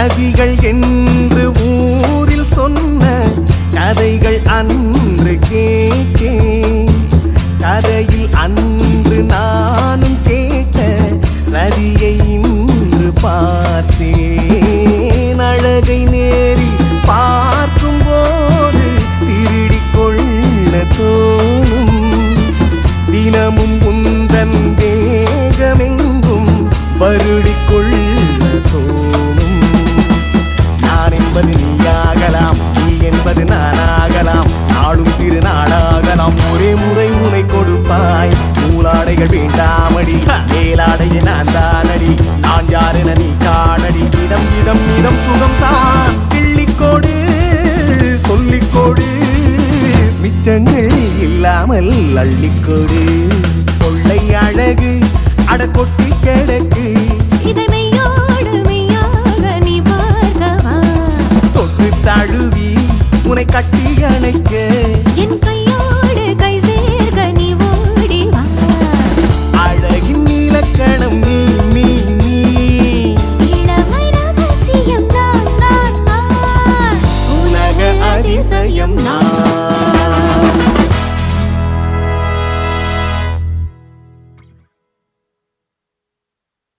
நதிகள் என்று ஊரில் சொன்ன கதைகள் அன்று கேட்டேன் கதையில் அன்று நானும் கேட்ட நதியை இன்று பார்த்தேன் அழகை நேரில் பார்க்கும் போது திருடிக் கொள்ள தோணும் தினமும் உந்தன் தேகமெங்கும் வருடிக் கொள்ள தோணும் நான் என்பது நீயாகலாம் நீ என்பது நானாகலாம் நாளும் திருநாளாகலாம் ஒரே முறை உனை கொடுப்பாய் நூலாடைகள் வேண்டாமடி மேலாடையை நான் தானடி நான் யாரென நீ காணடி இடம் இடம் இடம் சுகம் தான் கிள்ளிக்கோடு சொல்லிக்கோடு மிச்சங்கள் இல்லாமல் அள்ளிக்கொடு கொள்ளை அழகு அட கொட்டி கிடக்கு இதை மெய்யோடு மெய்யாக நீ பார்க்கவா தொட்டு தழுவி உன்னை கட்டி அணைக்க என் கையோடு கை சேர்க்க நீ ஓடி வா அழகின் நீலக்கணம் நீ நீ நீ இளமை ரகசியம் நான் நான் நான் உலக அதிசயம் நான்